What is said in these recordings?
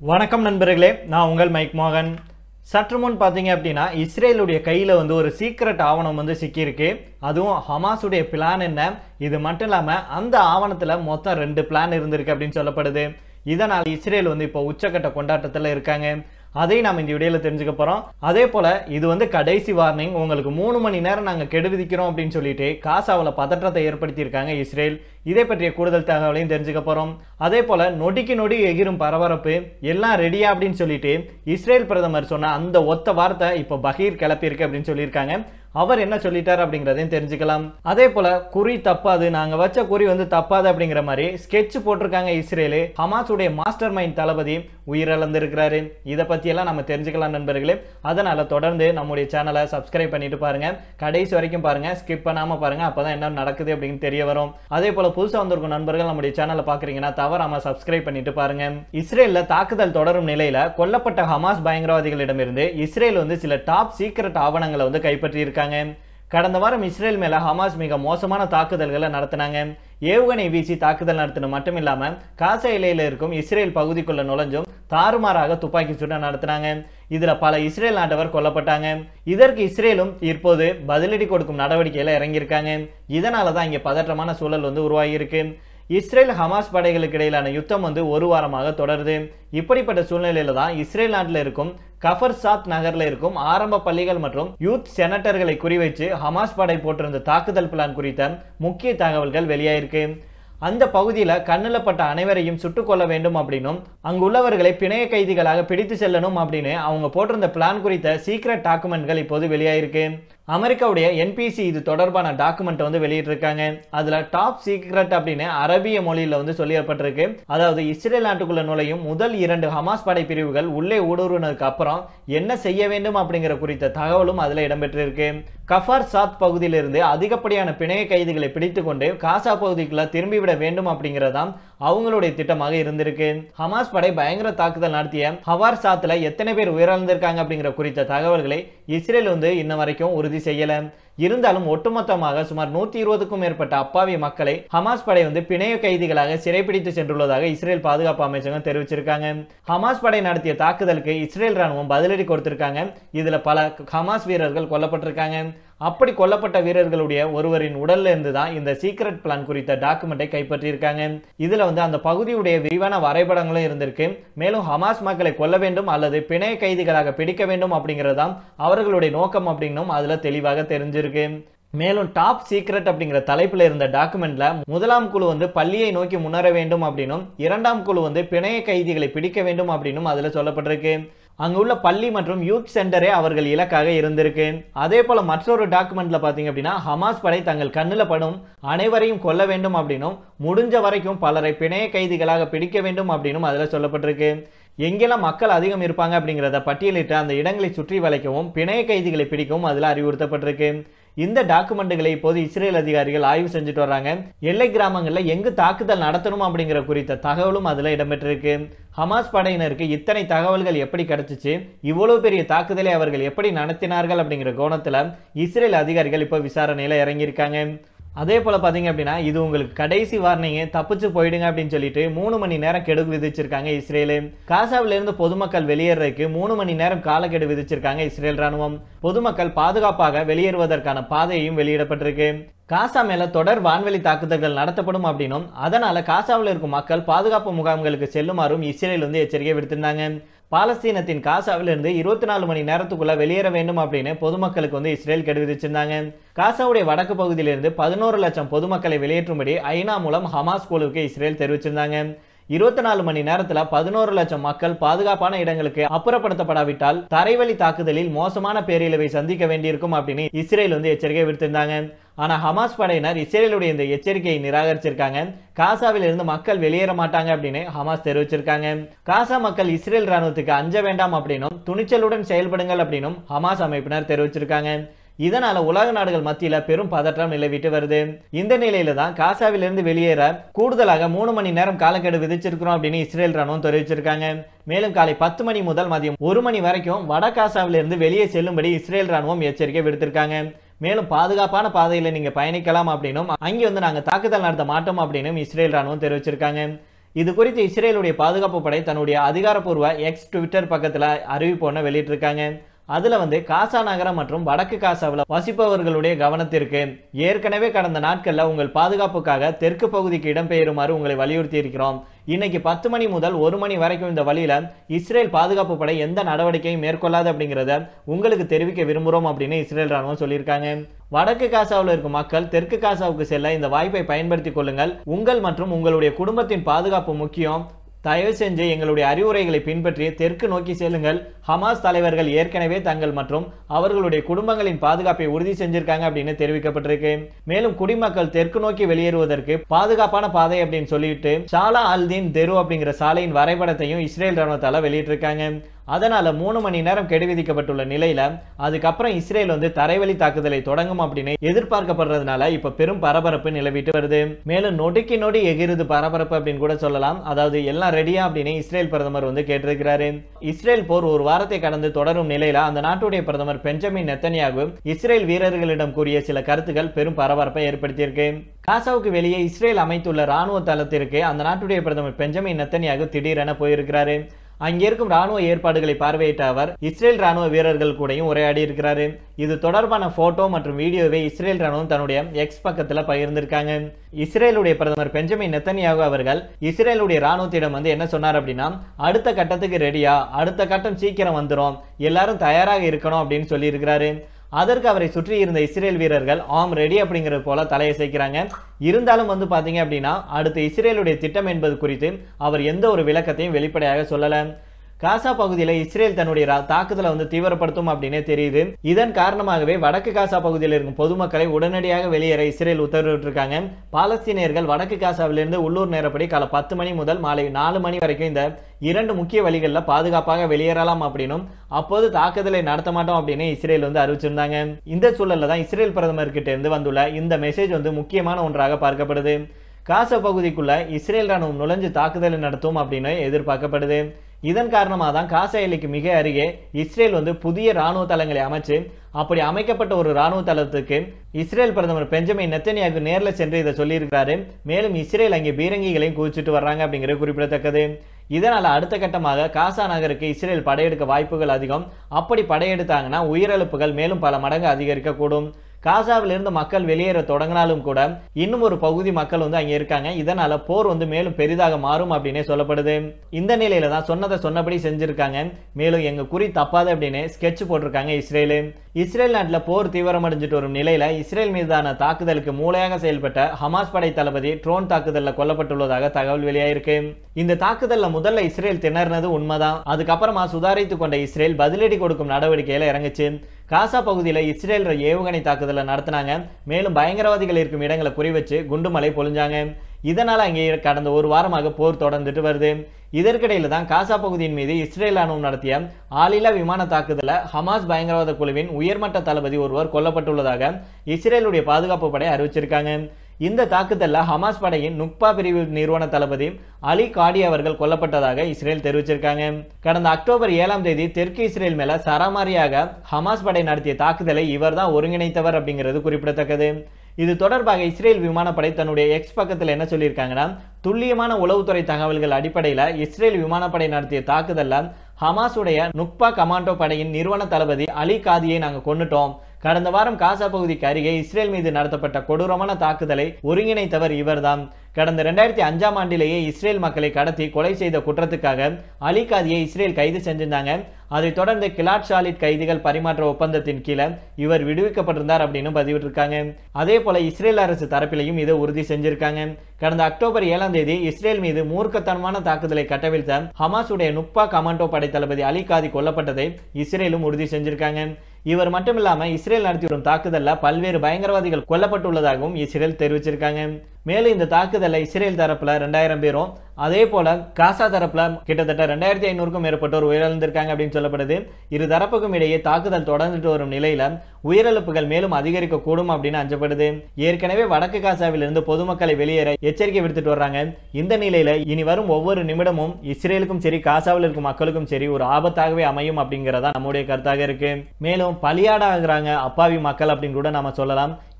வணக்கம் நண்பர்களே நான் உங்கள் மைக் மோகன் சற்று முன் பார்த்தீங்க அப்படின்னா இஸ்ரேலுடைய கையில் வந்து ஒரு சீக்ரெட் ஆவணம் வந்து சிக்கியிருக்கு அதுவும் ஹமாஸுடைய பிளான் என்ன இது மட்டும் இல்லாமல் அந்த ஆவணத்தில் மொத்தம் ரெண்டு பிளான் இருந்திருக்கு அப்படின்னு சொல்லப்படுது இதனால் இஸ்ரேல் வந்து இப்போ உச்சக்கட்ட கொண்டாட்டத்தில் இருக்காங்க அதை நாம் இந்த வீடியோவில் தெரிஞ்சுக்க போகிறோம் அதே போல் இது வந்து கடைசி வார்னிங் உங்களுக்கு மூணு மணி நேரம் நாங்கள் கெடு விதிக்கிறோம் அப்படின்னு சொல்லிட்டு காசாவில் பதற்றத்தை ஏற்படுத்தியிருக்காங்க இஸ்ரேல் இதை பற்றிய கூடுதல் தகவலையும் தெரிஞ்சுக்க போகிறோம் அதே போல் நொடிக்கு நொடி எகிரும் பரபரப்பு எல்லாம் ரெடியா அப்படின்னு சொல்லிட்டு இஸ்ரேல் பிரதமர் சொன்ன அந்த ஒத்த வார்த்தை இப்போ பகீர் கிளப்பியிருக்கு அப்படின்னு சொல்லியிருக்காங்க அவர் என்ன சொல்லிட்டார் அப்படிங்கிறதையும் தெரிஞ்சுக்கலாம் அதே போல குறி தப்பாது நாங்க வச்ச குறி வந்து தப்பாது அப்படிங்கிற மாதிரி ஸ்கெட்ச் போட்டிருக்காங்க இஸ்ரேலு ஹமாஸுடைய மாஸ்டர் மைண்ட் தளபதி உயிரிழந்திருக்கிறாரு இதை பற்றியெல்லாம் நம்ம தெரிஞ்சுக்கலாம் நண்பர்களே அதனால தொடர்ந்து நம்முடைய சேனலை சப்ஸ்கிரைப் பண்ணிட்டு பாருங்க கடைசி வரைக்கும் பாருங்க ஸ்கிப் பண்ணாம பாருங்க அப்பதான் என்ன நடக்குது அப்படின்னு தெரிய வரும் அதே போல புதுசா வந்திருக்கும் நண்பர்கள் நம்முடைய சேனலை பாக்குறீங்கன்னா தவறாம சப்ஸ்கிரைப் பண்ணிட்டு பாருங்க இஸ்ரேல்ல தாக்குதல் தொடரும் நிலையில கொல்லப்பட்ட ஹமாஸ் பயங்கரவாதிகளிடமிருந்து இஸ்ரேல் வந்து சில டாப் சீக்ரெட் ஆவணங்களை வந்து கைப்பற்றியிருக்காங்க கடந்த வாரம் இஸ்ரேல் மேல ஹமாஸ் மிக மோசமான தாக்குதல்களை நடத்தினாங்க ஏவுகணை வீசி தாக்குதல் நடத்தின மட்டும் இல்லாம காசா இலையில இருக்கும் இஸ்ரேல் பகுதிக்குள்ள நுழைஞ்சும் தாறுமாறாக துப்பாக்கி சூட நடத்தினாங்க இதுல பல இஸ்ரேல் நாட்டவர் கொல்லப்பட்டாங்க இதற்கு இஸ்ரேலும் இப்போது பதிலடி கொடுக்கும் நடவடிக்கையில இறங்கியிருக்காங்க இதனால தான் இங்க பதற்றமான சூழல் வந்து உருவாகியிருக்கு இஸ்ரேல் ஹமாஸ் படைகளுக்கு இடையிலான யுத்தம் வந்து ஒரு வாரமாக தொடருது இப்படிப்பட்ட சூழ்நிலையில தான் இஸ்ரேல் நாட்டில் இருக்கும் கஃபர் சாத் நகர்ல இருக்கும் ஆரம்ப பள்ளிகள் மற்றும் யூத் செனட்டர்களை குறிவைச்சு ஹமாஸ் படை போட்டிருந்த தாக்குதல் பிளான் குறித்த முக்கிய தகவல்கள் வெளியாயிருக்கு அந்த பகுதியில் கண்ணில் பட்ட அனைவரையும் சுட்டுக் கொள்ள வேண்டும் அப்படின்னும் அங்குள்ளவர்களை பிணைய கைதிகளாக பிடித்து செல்லணும் அப்படின்னு அவங்க போட்டிருந்த பிளான் குறித்த சீக்ரெட் டாக்குமெண்ட்கள் இப்போது வெளியாயிருக்கு அமெரிக்காவுடைய என்பிசி இது தொடர்பான டாக்குமெண்ட் வந்து வெளியிட்டிருக்காங்க அதுல டாப் சீக்ரெட் அப்படின்னு அரபிய மொழியில வந்து சொல்லியப்பட்டிருக்கு அதாவது இஸ்ரேல் நாட்டுக்குள்ள நுழையும் முதல் இரண்டு ஹமாஸ் படை பிரிவுகள் உள்ளே ஊடுருவினதுக்கு அப்புறம் என்ன செய்ய வேண்டும் அப்படிங்கிற குறித்த தகவலும் அதுல இடம்பெற்றிருக்கு கஃபார் சாத் பகுதியிலிருந்து அதிகப்படியான பிணைய கைதிகளை பிடித்துக்கொண்டு காசா பகுதிக்குள்ள திரும்பிவிட வேண்டும் அப்படிங்கறதாம் அவங்களுடைய திட்டமாக இருந்திருக்கு ஹமாஸ் படை பயங்கர தாக்குதல் நடத்திய ஹவார் சாத்துல எத்தனை பேர் உயிரிழந்திருக்காங்க அப்படிங்கிற குறித்த தகவல்களை இஸ்ரேல் வந்து இன்ன வரைக்கும் உறுதி செய்யல இருந்தாலும் ஒட்டுமொத்தமாக சுமார் நூத்தி இருபதுக்கும் மேற்பட்ட அப்பாவி மக்களை ஹமாஸ் படை வந்து பிணைய கைதிகளாக சிறைப்பிடித்து சென்றுள்ளதாக இஸ்ரேல் பாதுகாப்பு அமைச்சகம் தெரிவிச்சிருக்காங்க ஹமாஸ் படை நடத்திய தாக்குதலுக்கு இஸ்ரேல் ராணுவம் பதிலடி கொடுத்திருக்காங்க இதுல பல ஹமாஸ் வீரர்கள் கொல்லப்பட்டிருக்காங்க அப்படி கொல்லப்பட்ட வீரர்களுடைய ஒருவரின் உடல்ல இருந்து தான் இந்த சீக்ரெட் பிளான் குறித்த டாக்குமெண்ட்டை கைப்பற்றியிருக்காங்க இதுல வந்து அந்த பகுதியுடைய விரிவான வரைபடங்களும் இருந்திருக்கு மேலும் ஹமாஸ் மக்களை கொல்ல வேண்டும் அல்லது பிணைய கைதிகளாக பிடிக்க வேண்டும் அப்படிங்கறதாம் அவர்களுடைய நோக்கம் அப்படின்னும் அதுல தெளிவாக தெரிஞ்சிருக்கு மேலும் டாப் சீக்ரெட் அப்படிங்கிற தலைப்பில் இருந்த டாக்குமெண்ட்ல முதலாம் குழு வந்து பள்ளியை நோக்கி முன்னேற வேண்டும் அப்படின்னும் இரண்டாம் குழு வந்து பிணைய கைதிகளை பிடிக்க வேண்டும் அப்படின்னும் அதுல சொல்லப்பட்டிருக்கு அங்க உள்ள பள்ளி மற்றும் யூத் சென்டரே அவர்கள் இலக்காக இருந்திருக்கு அதே போல மற்றொரு டாக்குமெண்ட்ல பாத்தீங்க அப்படின்னா ஹமாஸ் படை தங்கள் கண்ணில் படும் அனைவரையும் கொல்ல வேண்டும் அப்படின்னும் முடிஞ்ச வரைக்கும் பலரை பிணைய கைதிகளாக பிடிக்க வேண்டும் அப்படின்னும் அதுல சொல்லப்பட்டிருக்கு எங்கெல்லாம் மக்கள் அதிகம் இருப்பாங்க அப்படிங்கிறத பட்டியலிட்டு அந்த இடங்களை சுற்றி வளைக்கவும் பிணைய கைதிகளை பிடிக்கவும் அதில் அறிவுறுத்தப்பட்டிருக்கு இந்த டாக்குமெண்ட்டுகளை இப்போது இஸ்ரேல் அதிகாரிகள் ஆய்வு செஞ்சுட்டு வர்றாங்க எல்லை கிராமங்களில் எங்கு தாக்குதல் நடத்தணும் அப்படிங்கிற குறித்த தகவலும் அதில் இடம்பெற்றிருக்கு ஹமாஸ் படையினருக்கு இத்தனை தகவல்கள் எப்படி கிடைச்சிச்சு இவ்வளவு பெரிய தாக்குதலை அவர்கள் எப்படி நடத்தினார்கள் அப்படிங்கிற கோணத்தில் இஸ்ரேல் அதிகாரிகள் இப்போ விசாரணையில் இறங்கியிருக்காங்க அதே போல் பார்த்தீங்க அப்படின்னா இது உங்களுக்கு கடைசி வார்னிங்கு தப்பிச்சு போயிடுங்க அப்படின்னு சொல்லிட்டு மூணு மணி நேரம் கெடு விதிச்சிருக்காங்க இஸ்ரேலு காசாவிலிருந்து பொதுமக்கள் வெளியேறதுக்கு மூணு மணி நேரம் காலக்கெடு விதிச்சிருக்காங்க இஸ்ரேல் ராணுவம் பொதுமக்கள் பாதுகாப்பாக வெளியேறுவதற்கான பாதையும் வெளியிடப்பட்டிருக்கு காசா மேல தொடர் வான்வெளி தாக்குதல்கள் நடத்தப்படும் அப்படின்னும் அதனால காசாவில் இருக்கும் மக்கள் பாதுகாப்பு முகாம்களுக்கு செல்லுமாறும் இஸ்ரேல் வந்து எச்சரிக்கை விடுத்திருந்தாங்க பாலஸ்தீனத்தின் காசாவிலிருந்து இருபத்தி நாலு மணி நேரத்துக்குள்ள வெளியேற வேண்டும் அப்படின்னு பொதுமக்களுக்கு வந்து இஸ்ரேல் கெடு விதிச்சிருந்தாங்க காசாவுடைய வடக்கு பகுதியிலிருந்து பதினோரு லட்சம் பொதுமக்களை வெளியேற்றும்படி ஐநா மூலம் ஹமாஸ் குழுவுக்கு இஸ்ரேல் தெரிவிச்சிருந்தாங்க இருபத்தி நாலு மணி நேரத்துல பதினோரு லட்சம் மக்கள் பாதுகாப்பான இடங்களுக்கு அப்புறப்படுத்தப்படாவிட்டால் தரைவழி தாக்குதலில் மோசமான பேரிழவை சந்திக்க வேண்டியிருக்கும் அப்படின்னு இஸ்ரேல் வந்து எச்சரிக்கை விடுத்திருந்தாங்க ஆனா ஹமாஸ் படையினர் இஸ்ரேலுடைய இந்த எச்சரிக்கையை நிராகரிச்சிருக்காங்க காசாவில் இருந்து மக்கள் வெளியேற மாட்டாங்க அப்படின்னு ஹமாஸ் தெரிவிச்சிருக்காங்க காசா மக்கள் இஸ்ரேல் ராணுவத்துக்கு அஞ்ச வேண்டாம் அப்படின்னும் துணிச்சலுடன் செயல்படுங்கள் அப்படின்னும் ஹமாஸ் அமைப்பினர் தெரிவிச்சிருக்காங்க இதனால உலக நாடுகள் மத்தியில பெரும் பதற்றம் நிலவிட்டு வருது இந்த நிலையில தான் காசாவிலிருந்து வெளியேற கூடுதலாக மூணு மணி நேரம் காலக்கெடு விதிச்சிருக்கிறோம் அப்படின்னு இஸ்ரேல் ராணுவம் தெரிவிச்சிருக்காங்க மேலும் காலை பத்து மணி முதல் மதியம் ஒரு மணி வரைக்கும் வட காசாவிலிருந்து வெளியே செல்லும்படி இஸ்ரேல் ராணுவம் எச்சரிக்கை விடுத்திருக்காங்க மேலும் பாதுகாப்பான பாதையில நீங்க பயணிக்கலாம் அப்படின்னும் அங்கே வந்து நாங்க தாக்குதல் நடத்த மாட்டோம் அப்படின்னும் இஸ்ரேல் ராணுவம் தெரிவிச்சிருக்காங்க இது குறித்து இஸ்ரேலுடைய பாதுகாப்பு படை தன்னுடைய அதிகாரப்பூர்வ எக்ஸ் ட்விட்டர் பக்கத்தில் அறிவிப்பு ஒன்று வெளியிட்டிருக்காங்க அதுல வந்து காசா நகரம் மற்றும் வடக்கு காசாவில் வசிப்பவர்களுடைய கவனத்திற்கு ஏற்கனவே கடந்த நாட்கள்ல உங்கள் பாதுகாப்புக்காக தெற்கு பகுதிக்கு இடம்பெயருமாறு உங்களை வலியுறுத்தி இருக்கிறோம் இன்னைக்கு பத்து மணி முதல் ஒரு மணி வரைக்கும் இந்த வழியில இஸ்ரேல் பாதுகாப்பு படை எந்த நடவடிக்கையும் மேற்கொள்ளாது அப்படிங்கிறத உங்களுக்கு தெரிவிக்க விரும்புகிறோம் அப்படின்னு இஸ்ரேல் ராணுவம் சொல்லியிருக்காங்க வடக்கு காசாவில் இருக்கும் மக்கள் தெற்கு காசாவுக்கு செல்ல இந்த வாய்ப்பை பயன்படுத்திக் கொள்ளுங்கள் உங்கள் மற்றும் உங்களுடைய குடும்பத்தின் பாதுகாப்பு முக்கியம் தயவு செஞ்சு எங்களுடைய அறிவுரைகளை பின்பற்றி தெற்கு நோக்கி செல்லுங்கள் ஹமாஸ் தலைவர்கள் ஏற்கனவே தங்கள் மற்றும் அவர்களுடைய குடும்பங்களின் பாதுகாப்பை உறுதி செஞ்சிருக்காங்க அப்படின்னு தெரிவிக்கப்பட்டிருக்கு மேலும் குடிமக்கள் தெற்கு நோக்கி வெளியேறுவதற்கு பாதுகாப்பான பாதை அப்படின்னு சொல்லிட்டு ஷாலா அல்தீன் தெரு அப்படிங்கிற சாலையின் வரைபடத்தையும் இஸ்ரேல் ராணுவத்தால வெளியிட்டிருக்காங்க அதனால மூணு மணி நேரம் கெடு விதிக்கப்பட்டுள்ள நிலையில அதுக்கப்புறம் இஸ்ரேல் வந்து தரைவழி தாக்குதலை தொடங்கும் அப்படின்னு எதிர்பார்க்கப்படுறதுனால இப்ப பெரும் பரபரப்பு நிலவிட்டு வருது மேலும் நொடிக்கு நொடி எகிருது பரபரப்பு அப்படின்னு கூட சொல்லலாம் அதாவது எல்லாம் ரெடியா அப்படின்னு இஸ்ரேல் பிரதமர் வந்து கேட்டிருக்கிறாரு இஸ்ரேல் போர் ஒரு வாரத்தை கடந்து தொடரும் நிலையில அந்த நாட்டுடைய பிரதமர் பெஞ்சமின் நெத்தனியாகு இஸ்ரேல் வீரர்களிடம் கூறிய சில கருத்துக்கள் பெரும் பரபரப்பை ஏற்படுத்தியிருக்கு காசாவுக்கு வெளியே இஸ்ரேல் அமைத்துள்ள ராணுவ தளத்திற்கு அந்த நாட்டுடைய பிரதமர் பெஞ்சமின் நெத்தனியாகு திடீரென போயிருக்கிறாரு அங்கே இருக்கும் ராணுவ ஏற்பாடுகளை பார்வையிட்ட அவர் இஸ்ரேல் ராணுவ வீரர்கள் கூடயும் உரையாடி இருக்கிறாரு இது தொடர்பான போட்டோ மற்றும் வீடியோவை இஸ்ரேல் ராணுவம் தன்னுடைய எக்ஸ் பக்கத்துல பகிர்ந்திருக்காங்க இஸ்ரேலுடைய பிரதமர் பெஞ்சமின் நெத்தனியாகு அவர்கள் இஸ்ரேலுடைய ராணுவத்திடம் வந்து என்ன சொன்னார் அப்படின்னா அடுத்த கட்டத்துக்கு ரெடியா அடுத்த கட்டம் சீக்கிரம் வந்துடும் எல்லாரும் தயாராக இருக்கணும் அப்படின்னு சொல்லியிருக்கிறாரு அதற்கு அவரை சுற்றி இருந்த இஸ்ரேல் வீரர்கள் ஆம் ரெடி அப்படிங்கிறது போல தலையசைக்கிறாங்க இருந்தாலும் வந்து பாத்தீங்க அப்படின்னா அடுத்து இஸ்ரேலுடைய திட்டம் என்பது குறித்து அவர் எந்த ஒரு விளக்கத்தையும் வெளிப்படையாக சொல்லல காசா பகுதியில் இஸ்ரேல் தன்னுடைய ரா- தாக்குதலை வந்து தீவிரப்படுத்தும் அப்படின்னே தெரியுது இதன் காரணமாகவே வடக்கு காசா பகுதியில் இருக்கும் பொதுமக்களை உடனடியாக வெளியேற இஸ்ரேல் உத்தரவிட்டிருக்காங்க பாலஸ்தீனியர்கள் வடக்கு காசாவிலிருந்து உள்ளூர் நேரப்படி காலை பத்து மணி முதல் மாலை நாலு மணி வரைக்கும் இந்த இரண்டு முக்கிய வழிகளில் பாதுகாப்பாக வெளியேறலாம் அப்படின்னும் அப்போது தாக்குதலை நடத்த மாட்டோம் அப்படின்னு இஸ்ரேல் வந்து அறிவிச்சிருந்தாங்க இந்த சூழல்ல தான் இஸ்ரேல் பிரதமர் கிட்ட இருந்து வந்துள்ள இந்த மெசேஜ் வந்து முக்கியமான ஒன்றாக பார்க்கப்படுது காசா பகுதிக்குள்ள இஸ்ரேல் ராணுவம் நுழைஞ்சு தாக்குதலை நடத்தும் அப்படின்னு எதிர்பார்க்கப்படுது இதன் காரணமாக தான் காசா எல்லைக்கு மிக அருகே இஸ்ரேல் வந்து புதிய ராணுவ தளங்களை அமைச்சு அப்படி அமைக்கப்பட்ட ஒரு ராணுவ தளத்துக்கு இஸ்ரேல் பிரதமர் பெஞ்சமின் நெத்தனியாகு நேரில் சென்று இதை சொல்லியிருக்கிறாரு மேலும் இஸ்ரேல் அங்கே பீரங்கிகளையும் குவிச்சிட்டு வர்றாங்க அப்படிங்கிறது குறிப்பிடத்தக்கது இதனால் அடுத்த கட்டமாக காசா நகருக்கு இஸ்ரேல் படையெடுக்க வாய்ப்புகள் அதிகம் அப்படி படையெடுத்தாங்கன்னா உயிரிழப்புகள் மேலும் பல மடங்கு அதிகரிக்கக்கூடும் காசாவிலிருந்து மக்கள் வெளியேற தொடங்கினாலும் கூட இன்னும் ஒரு பகுதி மக்கள் வந்து அங்கே இருக்காங்க இதனால போர் வந்து மேலும் பெரிதாக மாறும் அப்படின்னே சொல்லப்படுது இந்த நிலையில தான் சொன்னதை சொன்னபடி செஞ்சிருக்காங்க மேலும் எங்க குறி தப்பாது அப்படின்னு ஸ்கெட்ச் போட்டிருக்காங்க இஸ்ரேலு இஸ்ரேல் நாட்டில் போர் தீவிரமடைஞ்சிட்டு வரும் நிலையில இஸ்ரேல் மீதான தாக்குதலுக்கு மூளையாக செயல்பட்ட ஹமாஸ் படை தளபதி ட்ரோன் தாக்குதலில் கொல்லப்பட்டுள்ளதாக தகவல் வெளியாயிருக்கு இந்த தாக்குதல்ல முதல்ல இஸ்ரேல் திணறினது உண்மைதான் அதுக்கப்புறமா சுதாரித்து கொண்ட இஸ்ரேல் பதிலடி கொடுக்கும் நடவடிக்கையில இறங்குச்சு காசா பகுதியில் இஸ்ரேல் ஏவுகணை தாக்குதலை நடத்தினாங்க மேலும் பயங்கரவாதிகள் இருக்கும் இடங்களை குறிவச்சு குண்டுமலை பொழிஞ்சாங்க இதனால் அங்கே கடந்த ஒரு வாரமாக போர் தொடர்ந்துட்டு வருது இதற்கிடையில தான் காசா பகுதியின் மீது இஸ்ரேல் ராணுவம் நடத்திய ஆளில்லா விமான தாக்குதல ஹமாஸ் பயங்கரவாத குழுவின் உயர்மட்ட தளபதி ஒருவர் கொல்லப்பட்டுள்ளதாக இஸ்ரேலுடைய பாதுகாப்பு படை அறிவிச்சிருக்காங்க இந்த தாக்குதல்ல ஹமாஸ் படையின் நுக்பா பிரிவு நிறுவன தளபதி அலி காடி அவர்கள் கொல்லப்பட்டதாக இஸ்ரேல் தெரிவிச்சிருக்காங்க கடந்த அக்டோபர் ஏழாம் தேதி தெற்கு இஸ்ரேல் மேல சராமாரியாக ஹமாஸ் படை நடத்திய தாக்குதலை இவர்தான் ஒருங்கிணைத்தவர் அப்படிங்கிறது குறிப்பிடத்தக்கது இது தொடர்பாக இஸ்ரேல் விமானப்படை தன்னுடைய எக்ஸ் பக்கத்தில் என்ன சொல்லியிருக்காங்கன்னா துல்லியமான உளவுத்துறை தகவல்கள் அடிப்படையில் இஸ்ரேல் விமானப்படை நடத்திய தாக்குதல்ல ஹமாஸுடைய நுக்பா கமாண்டோ படையின் நிறுவன தளபதி அலி காதியை நாங்கள் கொன்னுட்டோம் கடந்த வாரம் காசா பகுதிக்கு அருகே இஸ்ரேல் மீது நடத்தப்பட்ட கொடூரமான தாக்குதலை ஒருங்கிணைத்தவர் இவர்தான் கடந்த ரெண்டாயிரத்தி அஞ்சாம் ஆண்டிலேயே இஸ்ரேல் மக்களை கடத்தி கொலை செய்த குற்றத்துக்காக அலி காதியை இஸ்ரேல் கைது செஞ்சிருந்தாங்க அதைத் தொடர்ந்து கிலாட் ஷாலிட் கைதிகள் பரிமாற்ற ஒப்பந்தத்தின் கீழே இவர் விடுவிக்கப்பட்டிருந்தார் அப்படின்னு பதிவிட்டிருக்காங்க அதே போல இஸ்ரேல் அரசு தரப்பிலையும் இதை உறுதி செஞ்சிருக்காங்க கடந்த அக்டோபர் ஏழாம் தேதி இஸ்ரேல் மீது மூர்க்கத்தனமான தாக்குதலை கட்டவிழ்த்த ஹமாஸுடைய நுக்பா கமாண்டோ படை தளபதி அலி காதி கொல்லப்பட்டதை இஸ்ரேலும் உறுதி செஞ்சிருக்காங்க இவர் மட்டும் இல்லாம இஸ்ரேல் நடத்தி வரும் தாக்குதல்ல பல்வேறு பயங்கரவாதிகள் கொல்லப்பட்டுள்ளதாகவும் இஸ்ரேல் தெரிவிச்சிருக்காங்க மேலும் இந்த தாக்குதல்ல இஸ்ரேல் தரப்புல ரெண்டாயிரம் பேரும் அதே போல காசா தரப்புல கிட்டத்தட்ட ரெண்டாயிரத்தி ஐநூறுக்கும் மேற்பட்டோர் உயிரிழந்திருக்காங்க அப்படின்னு சொல்லப்படுது இரு தரப்புக்கும் இடையே தாக்குதல் தொடர்ந்துட்டு வரும் நிலையில உயிரிழப்புகள் மேலும் அதிகரிக்க கூடும் அப்படின்னு அஞ்சப்படுது ஏற்கனவே வடக்கு காசாவிலிருந்து பொதுமக்களை வெளியேற எச்சரிக்கை விடுத்துட்டு வர்றாங்க இந்த நிலையில இனி வரும் ஒவ்வொரு நிமிடமும் இஸ்ரேலுக்கும் சரி காசாவில் இருக்கும் மக்களுக்கும் சரி ஒரு ஆபத்தாகவே அமையும் அப்படிங்கிறதா நம்முடைய கருத்தாக இருக்கு மேலும் பலியாடாகிறாங்க அப்பாவி மக்கள் அப்படின்னு கூட நாம சொல்லலாம்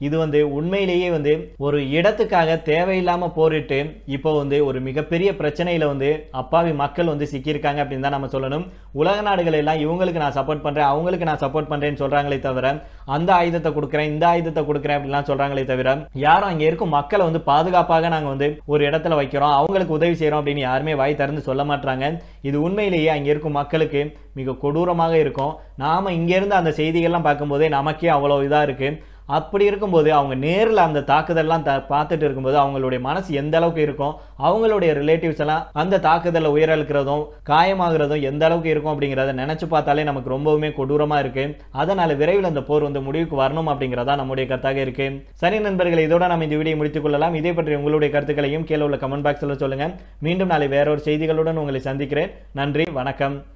இது வந்து உண்மையிலேயே வந்து ஒரு இடத்துக்காக தேவையில்லாம போரிட்டு இப்போ வந்து ஒரு மிகப்பெரிய பிரச்சனையில வந்து அப்பாவி மக்கள் வந்து சிக்கியிருக்காங்க அப்படின்னு தான் நம்ம சொல்லணும் உலக நாடுகள் எல்லாம் இவங்களுக்கு நான் சப்போர்ட் பண்றேன் அவங்களுக்கு நான் சப்போர்ட் பண்றேன்னு சொல்றாங்களே தவிர அந்த ஆயுதத்தை கொடுக்குறேன் இந்த ஆயுதத்தை கொடுக்குறேன் அப்படிலாம் சொல்றாங்களே தவிர யாரும் அங்க இருக்கும் மக்களை வந்து பாதுகாப்பாக நாங்க வந்து ஒரு இடத்துல வைக்கிறோம் அவங்களுக்கு உதவி செய்றோம் அப்படின்னு யாருமே வாய் திறந்து சொல்ல மாட்டாங்க இது உண்மையிலேயே அங்க இருக்கும் மக்களுக்கு மிக கொடூரமாக இருக்கும் நாம இங்க இருந்து அந்த செய்திகள்லாம் பார்க்கும்போதே நமக்கே அவ்வளவு இதா இருக்கு அப்படி இருக்கும்போது அவங்க நேரில் அந்த தாக்குதல்லாம் த பார்த்துட்டு இருக்கும்போது அவங்களுடைய மனசு எந்த அளவுக்கு இருக்கும் அவங்களுடைய ரிலேட்டிவ்ஸ் எல்லாம் அந்த தாக்குதலில் உயிரிழக்கிறதும் காயமாகிறதும் எந்த அளவுக்கு இருக்கும் அப்படிங்கிறத நினைச்சு பார்த்தாலே நமக்கு ரொம்பவுமே கொடூரமா இருக்கு அதனால விரைவில் அந்த போர் வந்து முடிவுக்கு வரணும் அப்படிங்கிறதா நம்முடைய கருத்தாக இருக்கு சரி நண்பர்களே இதோட நம்ம இந்த வீடியோ முடித்துக் கொள்ளலாம் இதே பற்றி உங்களுடைய கருத்துக்களையும் கீழே உள்ள கமெண்ட் பாக்ஸில் சொல்லுங்க மீண்டும் நாளை வேற ஒரு செய்திகளுடன் உங்களை சந்திக்கிறேன் நன்றி வணக்கம்